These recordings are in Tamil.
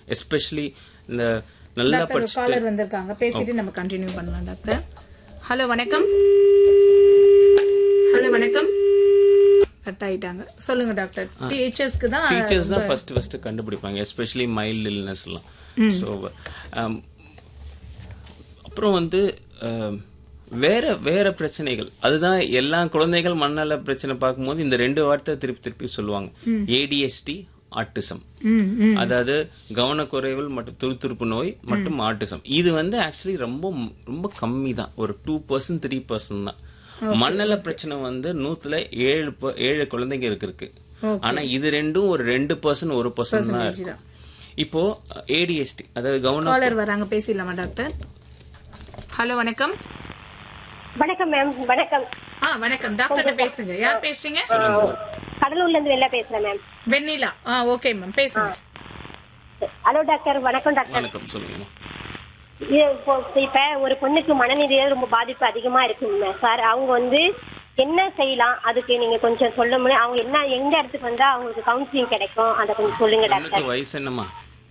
எஸ்பெஷலி இந்த நல்லா டாக்டர் படிச்சுட்டு காலர் வந்திருக்காங்க பேசிட்டு நம்ம கண்டினியூ பண்ணலாம் டாக்டர் ஹலோ வணக்கம் ஹலோ வணக்கம் கட் ஆயிட்டாங்க சொல்லுங்க டாக்டர் டீச்சர்ஸ்க்கு தான் டீச்சர்ஸ் தான் ஃபர்ஸ்ட் ஃபர்ஸ்ட் கண்டுபிடிப்பாங்க எஸ்பெஷலி மைல்டு இல்னஸ் எல்லாம் ஸோ அப்புறம் வந்து um, வேற வேற பிரச்சனைகள் அதுதான் எல்லா குழந்தைகள் மண்ணல பிரச்சனை பார்க்கும்போது இந்த ரெண்டு வார்த்தை திருப்பி திருப்பி சொல்லுவாங்க ஏடிஎஸ்டி ஆட்டிசம் ம், ம். அதாவது கவனக்குறைவில் மற்றும் துருத்துருப்பு நோய் மற்றும் ஆட்டிசம் இது வந்து ஆக்சுவலி ரொம்ப ரொம்ப கம்மி தான் ஒரு டூ பர்சன்ட் த்ரீ பர்சன்ட் தான் மண்ணல பிரச்சனை வந்து நூத்துல ஏழு ப- ஏழு குழந்தைங்க இருக்கு இருக்கு ஆனா இது ரெண்டும் ஒரு ரெண்டு பர்சன்ட் ஒரு பர்சன்ட் தான் இருக்கும் இப்போ ஏடிஎஸ்டி அதாவது கவன காலர் வராங்க பேசிடலாமா டாக்டர் ஹலோ வணக்கம் வணக்கம் மேம் வணக்கம் ஆ வணக்கம் டாக்டர் பேசுங்க யார் பேசுறீங்க கடலூர்ல இருந்து வெளில பேசுறேன் மேம் வெண்ணிலா ஆ ஓகே மேம் பேசுங்க ஹலோ டாக்டர் வணக்கம் டாக்டர் வணக்கம் சொல்லுங்க இது இப்போ இப்ப ஒரு பொண்ணுக்கு மனநிலையில ரொம்ப பாதிப்பு அதிகமா இருக்குங்க சார் அவங்க வந்து என்ன செய்யலாம் அதுக்கு நீங்க கொஞ்சம் சொல்ல முடியும் அவங்க என்ன எந்த இடத்துக்கு வந்தா அவங்களுக்கு கவுன்சிலிங் கிடைக்கும் அதை கொஞ்சம் சொல்லுங்க டாக்டர் பொண்ணுக்கு வயசு என்னம்மா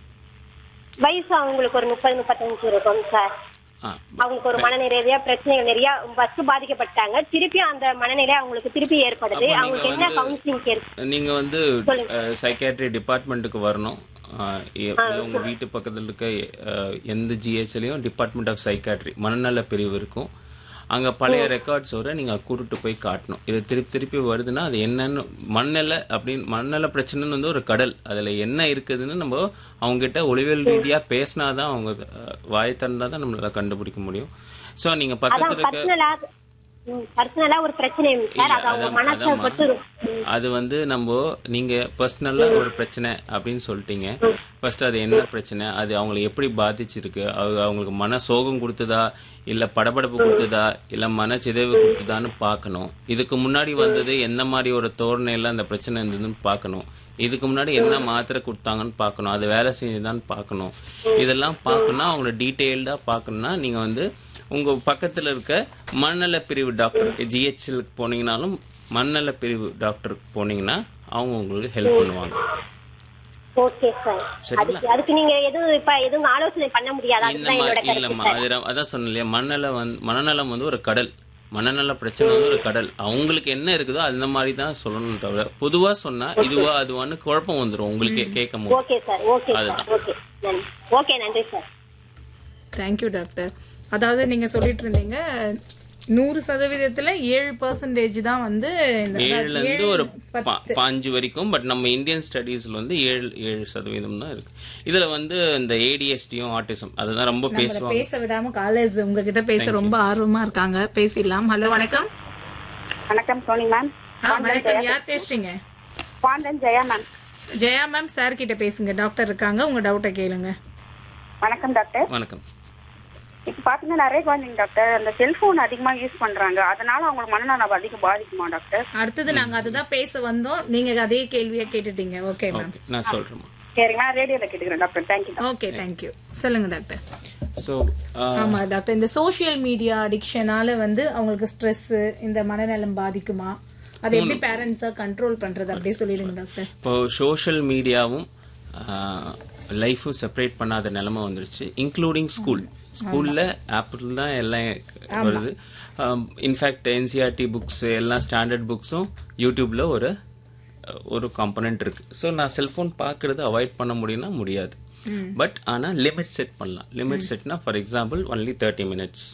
வயசு அவங்களுக்கு ஒரு முப்பது முப்பத்தஞ்சு இருக்கும் சார் ஆ அவங்களுக்கு ஒரு மனநிறையா பிரச்சனைகள் நிறைய ஃபர்ஸ்ட் பாதிக்கப்பட்டாங்க திருப்பி அந்த மனநிலை அவங்களுக்கு திருப்பி ஏற்படுது அப்ப அவங்களுக்கு நீங்க என்ன வந்து- கவுன்சிலிங் இருக்கு நீங்க வந்து சைக்காட்ரி டிபார்ட்மெண்ட்டுக்கு வரணும் அஹ், எ- இல்ல உங்க வீட்டு பக்கத்துல இருக்க அஹ், எந்த ஜிஹெச்லயும் டிபார்ட்மெண்ட் ஆஃப் சைக்காட்ரி மனநல பிரிவு இருக்கும் அங்க பழைய ரெக்கார்ட்ஸோட நீங்க கூட்டிட்டு போய் காட்டணும் இது திருப்பி திருப்பி வருதுன்னா அது என்னன்னு மண்ணல அப்படின்னு மண்ணல பிரச்சனைன்னு வந்து ஒரு கடல் அதுல என்ன இருக்குதுன்னு நம்ம அவங்க கிட்ட ஒளிவியல் ரீதியா பேசினாதான் அவங்க அஹ், வாய் திறந்தா தான் நம்மளால கண்டுபிடிக்க முடியும் சோ நீங்க பக்கத்துல இருக்க பர்சனலா பர்சனலா ஒரு பிரச்சனை சார் அது அவங்க அதான்- மனசை அதாம்மா. பொறுத்து அது வந்து நம்ம நீங்க பர்சனலா ஒரு பிரச்சனை அப்படின்னு சொல்லிட்டீங்க ஃபர்ஸ்ட் அது என்ன பிரச்சனை அது அவங்களை எப்படி பாதிச்சிருக்கு அது அவங்களுக்கு மன சோகம் கொடுத்ததா இல்ல படபடப்பு கொடுத்ததா இல்ல மன சிதைவு கொடுத்ததான்னு பார்க்கணும் இதுக்கு முன்னாடி வந்தது எந்த மாதிரி ஒரு தோரணையில அந்த பிரச்சனை இருந்ததுன்னு பார்க்கணும் இதுக்கு முன்னாடி என்ன மாத்திரை கொடுத்தாங்கன்னு பார்க்கணும் அது வேலை செஞ்சுதான்னு பார்க்கணும் இதெல்லாம் பார்க்கணும்னா அவங்கள டீட்டெயில்டா பார்க்கணும்னா நீங்க வந்து உங்க பக்கத்துல இருக்க மண்ணல பிரிவு டாக்டர் ஜிஹெச்எலுக்கு போனீங்கனாலும் மண்ணல பிரிவு டாக்டருக்கு போனீங்கன்னா அவங்க உங்களுக்கு ஹெல்ப் பண்ணுவாங்க ஓகே சார் சரிங்களா? அதுக்கு அதுக்கு நீங்க எதுவும் இப்ப எதுவும் ஆலோசனை பண்ண முடியாது இந்த அதுதான் என்னோட மாதிரி கருத்து இல்லம்மா சார் அது ர- அதான் சொன்னேன் இல்லையா மண்ணல வந்து மனநலம் வந்து ஒரு கடல் மனநல பிரச்சனை வந்து ஒரு கடல் அவங்களுக்கு என்ன இருக்குதோ அந்த மாதிரி தான் சொல்லணும் தவிர பொதுவா சொன்னா இதுவா அதுவான்னு குழப்பம் வந்துரும் உங்களுக்கு கேட்கும் போது ஓகே சார் ஓகே சார் அதுதான். ஓகே நன்றி ஓகே நன்றி சார் தேங்க்யூ டாக்டர் அதாவது நீங்க சொல்லிட்டு இருந்தீங்க நூறு சதவீதத்துல ஏழு பர்சன்டேஜ் தான் வந்து இந்த ஏழுல இருந்து ஏழு, ஒரு பத்து. பா- பாஞ்சு வரைக்கும் பட் நம்ம இந்தியன் ஸ்டடீஸ்ல வந்து ஏழு ஏழு சதவீதம் தான் இருக்கு இதுல வந்து இந்த ஏடிஎஸ்டியும் ஆட்டிசம் அதுதான் ரொம்ப நம்மள பேசுவாங்க பேச விடாம காலேஜ் உங்ககிட்ட பேச ரொம்ப ஆர்வமா இருக்காங்க பேசிடலாம் ஹலோ வணக்கம் வணக்கம் சோனி மேம் ஆ, வணக்கம் யார் பேசுறீங்க பாண்டன் Jaya ma'am Jaya ma'am sir கிட்ட பேசுங்க டாக்டர் இருக்காங்க உங்க டவுட்டை கேளுங்க வணக்கம் டாக்டர் வணக்கம் இப்ப பாத்தீங்கன்னா நிறைய குழந்தைங்க டாக்டர் அந்த செல்போன் அதிகமா யூஸ் பண்றாங்க அதனால அவங்களுக்கு மனநலம் அதிகம் பாதிக்குமா டாக்டர் அடுத்தது நாங்க அதுதான் பேச வந்தோம் நீங்க அதே கேள்வியை கேட்டுட்டீங்க ஓகே மேம் ஓகே நான் சொல்றேன் சரிங்க நான் ரேடியோல கேட்டுக்கிறேன் டாக்டர் தேங்க்யூ ஓகே தேங்க்யூ சொல்லுங்க டாக்டர் ஸோ ஆமா டாக்டர் இந்த சோஷியல் மீடியா அடிக்ஷனால வந்து அவங்களுக்கு ஸ்ட்ரெஸ் இந்த மனநலம் பாதிக்குமா அதை எப்படி பேரண்ட்ஸா கண்ட்ரோல் பண்றது அப்படியே சொல்லிடுங்க டாக்டர் இப்போ சோஷியல் மீடியாவும் லைஃபும் செப்பரேட் பண்ணாத நிலைமை வந்துருச்சு இன்க்ளூடிங் ஸ்கூல் ஸ்கூல்ல ஆப்பிள் தான் எல்லாம் வருது இன்ஃபேக்ட் என்சிஆர்டி புக்ஸ் எல்லா ஸ்டாண்டர்ட் புக்ஸும் யூடியூப்ல ஒரு அஹ், ஒரு காம்பனண்ட் இருக்கு ஸோ நான் செல்போன் பார்க்கறது அவாய்ட் பண்ண முடியும்னா முடியாது பட் ஆனா லிமிட் செட் பண்ணலாம் லிமிட் செட்னா for example only thirty minutes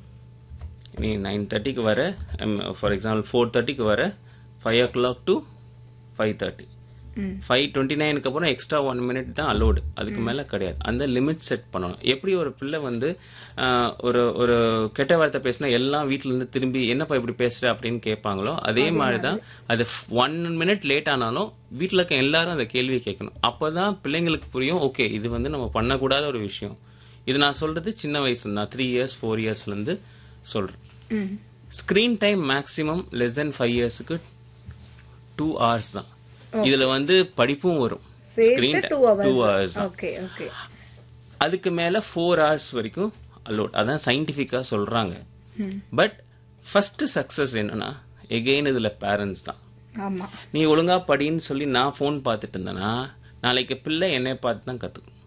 நீ நைன் தேர்ட்டிக்கு வர ஃபார் எக்ஸாம்பிள் ஃபோர் தேர்ட்டிக்கு வர five o'clock to five thirty five twenty நைனுக்கு அப்புறம் எக்ஸ்ட்ரா ஒன் மினிட் தான் அலோடு அதுக்கு மேலே கிடையாது அந்த லிமிட் செட் பண்ணணும் எப்படி ஒரு பிள்ளை வந்து ஆஹ், ஒரு ஒரு கெட்ட வார்த்தை பேசினா எல்லாம் வீட்ல இருந்து திரும்பி என்னப்பா இப்படி பேசுற அப்படின்னு கேட்பாங்களோ அதே மாதிரி தான் அது ஒன் மினிட் லேட் ஆனாலும் வீட்டில் இருக்க எல்லாரும் அந்த கேள்வி கேட்கணும் அப்பதான் பிள்ளைங்களுக்கு புரியும் ஓகே இது வந்து நம்ம பண்ணக்கூடாத ஒரு விஷயம் இது நான் சொல்றது சின்ன வயசுல தான் த்ரீ இயர்ஸ் ஃபோர் இயர்ஸ்லேருந்து சொல்றேன் screen time maximum less than five இயர்ஸுக்கு டூ ஹவர்ஸ் தான் இதுல வந்து படிப்பும் வரும் ஸ்க்ரீன் சேர்த்து டூ டூ ஹவர்ஸ் ஹவர்ஸ் தான் ஓகே ஓகே அதுக்கு மேல ஃபோர் ஹவர்ஸ் வரைக்கும் அலோட் அதான் சயின்டிஃபிக்காக சொல்றாங்க பட் ஃபர்ஸ்ட் சக்சஸ் என்னன்னா எகெயின் இதுல பேரண்ட்ஸ் தான் ஆமா நீ ஒழுங்கா படின்னு சொல்லி நான் ஃபோன் பார்த்துட்டு இருந்தேன்னா நாளைக்கு பிள்ளை என்னை பார்த்து தான் கற்றுக்கும்